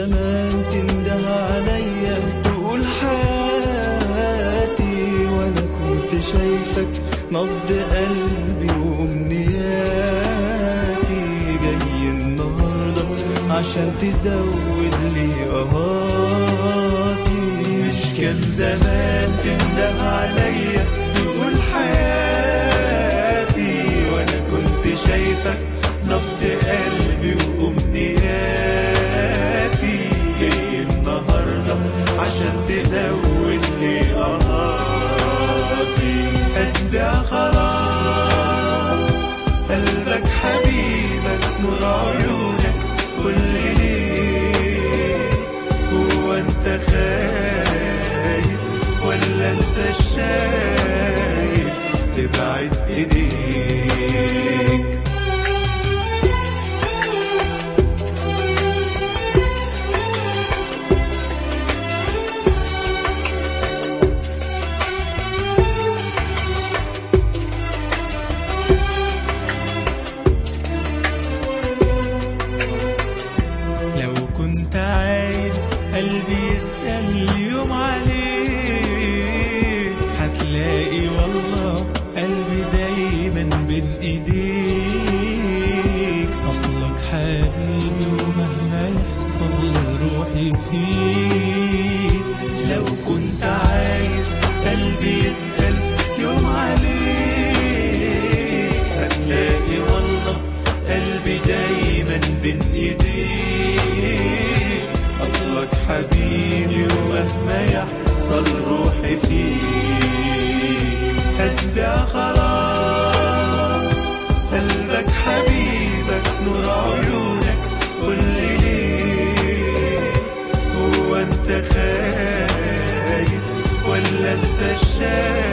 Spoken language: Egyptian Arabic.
زمان تنده عليا تقول حياتي وانا كنت شايفك نبض قلبي وامنياتي جاي النهارده عشان تزود لي قهاتي مش كان زمان تنده عليا تقول حياتي وانا كنت شايفك نبض قلبي وامنياتي جاي النهارده عشان تزود لي قهاتي هتبيع خلاص قلبك حبيبك نور عيونك كل ليه هو انت خايف ولا انت شايف تبعد ايديك لو كنت عايز قلبي يسأل يوم عليك هتلاقي والله قلبي دايما بين ايديك اصلك حبيبي ومهما يحصل روحي فيك لو كنت عايز قلبي يسأل يوم عليك هتلاقي والله قلبي دايما بين ايديك اصلك حبيبي ومهما يحصل روحي فيك هتبيع خلاص قلبك حبيبك نور عيونك كل ليه هو انت خايف ولا انت شايف